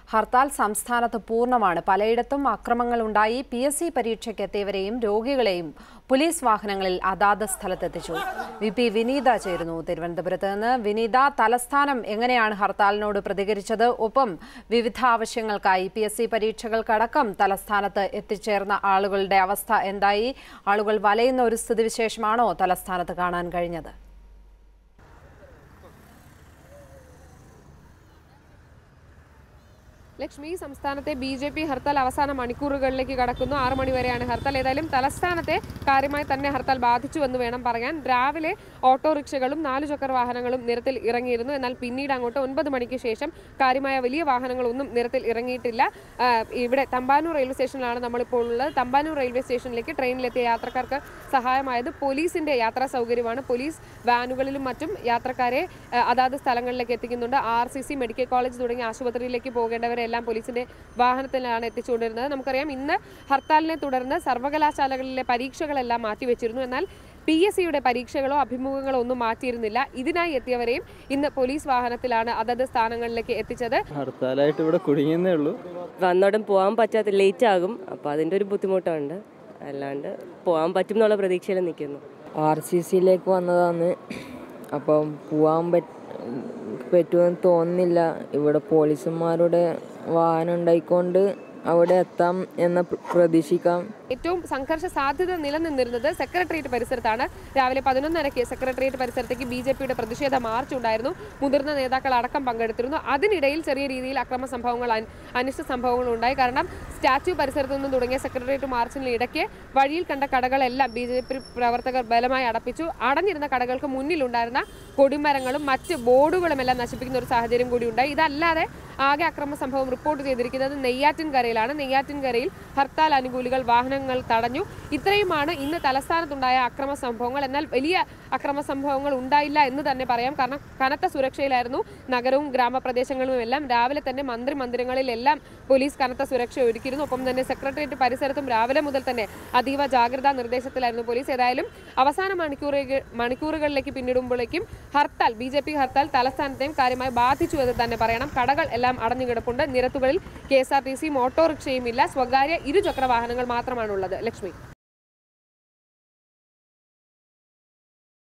ഹർത്താൽ സംസ്ഥാനത്ത് പൂർണ്ണമാണ് പലയിടത്തും അക്രമങ്ങൾ ഉണ്ടായി പി എസ് സി പരീക്ഷയ്ക്ക് എത്തിയവരെയും രോഗികളെയും പോലീസ് വാഹനങ്ങളിൽ അതാത് സ്ഥലത്തെത്തിച്ചു വി പി വിനീത ചേരുന്നു തിരുവനന്തപുരത്ത് നിന്ന് വിനീത തലസ്ഥാനം എങ്ങനെയാണ് ഹർത്താലിനോട് പ്രതികരിച്ചത് ഒപ്പം വിവിധ ആവശ്യങ്ങൾക്കായി പി എസ് സി പരീക്ഷകൾക്കടക്കം തലസ്ഥാനത്ത് എത്തിച്ചേർന്ന ആളുകളുടെ അവസ്ഥ എന്തായി ആളുകൾ വലയുന്ന ഒരു സ്ഥിതിവിശേഷമാണോ തലസ്ഥാനത്ത് കാണാൻ കഴിഞ്ഞത് ലക്ഷ്മി സംസ്ഥാനത്തെ ബി ജെ പി ഹർത്താൽ അവസാന മണിക്കൂറുകളിലേക്ക് കടക്കുന്നു ആറ് മണി വരെയാണ് ഹർത്താൽ ഏതായാലും തലസ്ഥാനത്തെ കാര്യമായി തന്നെ ഹർത്താൽ ബാധിച്ചു എന്ന് വേണം പറയാൻ രാവിലെ ഓട്ടോറിക്ഷകളും നാലു ചക്ര വാഹനങ്ങളും നിരത്തിൽ ഇറങ്ങിയിരുന്നു എന്നാൽ പിന്നീട് അങ്ങോട്ട് ഒൻപത് മണിക്ക് ശേഷം കാര്യമായ വലിയ വാഹനങ്ങളൊന്നും നിരത്തിൽ ഇറങ്ങിയിട്ടില്ല ആ, ഇവിടെ തമ്പാനൂർ റെയിൽവേ സ്റ്റേഷനിലാണ് നമ്മളിപ്പോൾ ഉള്ളത് തമ്പാനൂർ റെയിൽവേ സ്റ്റേഷനിലേക്ക് ട്രെയിനിലെത്തിയ യാത്രക്കാർക്ക് സഹായമായത് പോലീസിന്റെ യാത്രാ സൗകര്യമാണ് പോലീസ് വാനുകളിലും മറ്റും യാത്രക്കാരെ ആ, അതാത് സ്ഥലങ്ങളിലേക്ക് എത്തിക്കുന്നുണ്ട് R C C medical college തുടങ്ങിയ ആശുപത്രിയിലേക്ക് പോകേണ്ടവരെല്ലാം പോലീസിന്റെ വാഹനത്തിലാണ് എത്തിച്ചുകൊണ്ടിരുന്നത് നമുക്കറിയാം ഇന്ന് ഹർത്താലിനെ തുടർന്ന് സർവകലാശാലകളിലെ പരീക്ഷകളെല്ലാം മാറ്റിവെച്ചിരുന്നു എന്നാൽ പി എസ് സിയുടെ പരീക്ഷകളോ അഭിമുഖങ്ങളോ ഒന്നും മാറ്റിയിരുന്നില്ല ഇതിനായി എത്തിയവരെയും ഇന്ന് പോലീസ് വാഹനത്തിലാണ് അതത് സ്ഥാനങ്ങളിലേക്ക് എത്തിച്ചത് ഹർത്താലായിട്ട് ഇവിടെ കുടുങ്ങിയെന്നേ ഉള്ളൂ വന്നോടം പോകാൻ പറ്റാത്ത ലേറ്റ് ആകും അപ്പോൾ അതിൻ്റെ ഒരു ബുദ്ധിമുട്ടുണ്ട് അല്ലാണ്ട് പോകാൻ പറ്റും എന്നുള്ള പ്രതീക്ഷയിൽ നിൽക്കുന്നു ആർ സി സിയിലേക്ക് വന്നതാണ് അപ്പം പോവാൻ പറ്റ പറ്റുമെന്ന് തോന്നുന്നില്ല ഇവിടെ പോലീസുമാരുടെ വാഹനം ഉണ്ടായിക്കൊണ്ട് അവിടെ എത്താം എന്ന് പ്ര- പ്രതീക്ഷിക്കാം ഏറ്റവും സംഘർഷ സാധ്യത നിലനിന്നിരുന്നത് സെക്രട്ടേറിയറ്റ് പരിസരത്താണ് രാവിലെ പതിനൊന്നരയ്ക്ക് സെക്രട്ടേറിയറ്റ് പരിസരത്തേക്ക് ബി ജെ പിയുടെ പ്രതിഷേധ മാർച്ച് ഉണ്ടായിരുന്നു മുതിർന്ന നേതാക്കൾ അടക്കം പങ്കെടുത്തിരുന്നു അതിനിടയിൽ ചെറിയ രീതിയിൽ അക്രമ സംഭവങ്ങൾ അൻ- അനിഷ്ട സംഭവങ്ങൾ ഉണ്ടായി കാരണം സ്റ്റാച്യു പരിസരത്ത് നിന്നും തുടങ്ങിയ സെക്രട്ടേറിയറ്റ് മാർച്ചിന് ഇടയ്ക്ക് വഴിയിൽ കണ്ട കടകളെല്ലാം ബി ജെ പി പ്രവർത്തകർ ബലമായി അടപ്പിച്ചു അടഞ്ഞിരുന്ന കടകൾക്ക് മുന്നിലുണ്ടായിരുന്ന കൊടിമരങ്ങളും മറ്റ് ബോർഡുകളും എല്ലാം നശിപ്പിക്കുന്ന ഒരു സാഹചര്യം കൂടി ഉണ്ടായി ഇതല്ലാതെ ആകെ അക്രമ സംഭവം റിപ്പോർട്ട് ചെയ്തിരിക്കുന്നത് നെയ്യാറ്റിൻകരയിലാണ് നെയ്യാറ്റിൻകരയിൽ ഹർത്താൽ അനുകൂലികൾ വാഹനങ്ങൾ തടഞ്ഞു ഇത്രയുമാണ് ഇന്ന് തലസ്ഥാനത്തുണ്ടായ അക്രമ സംഭവങ്ങൾ എന്നാൽ വലിയ അക്രമ സംഭവങ്ങൾ ഉണ്ടായില്ല എന്ന് തന്നെ പറയാം കാരണം കനത്ത സുരക്ഷയിലായിരുന്നു നഗരവും ഗ്രാമപ്രദേശങ്ങളും എല്ലാം രാവിലെ തന്നെ മന്ത്രി മന്ദിരങ്ങളിലെല്ലാം പോലീസ് കനത്ത സുരക്ഷ ഒരുക്കിയിരുന്നു ഒപ്പം തന്നെ സെക്രട്ടേറിയറ്റ് പരിസരത്തും രാവിലെ മുതൽ തന്നെ അതീവ ജാഗ്രതാ നിർദ്ദേശത്തിലായിരുന്നു പോലീസ് ഏതായാലും അവസാന മണിക്കൂറുകൾ മണിക്കൂറുകളിലേക്ക് പിന്നിടുമ്പോഴേക്കും hartal B J P hartal തലസ്ഥാനത്തെയും കാര്യമായി ബാധിച്ചു എന്ന് തന്നെ പറയണം കടകൾ എല്ലാം അടഞ്ഞു കിടപ്പുണ്ട് നിരത്തുകളിൽ കെ എസ് ആർ ടി സിയും ഓട്ടോറിക്ഷയും ഇല്ല സ്വകാര്യ ഇരുചക്ര വാഹനങ്ങൾ മാത്രമാണുള്ളത് ലക്ഷ്മി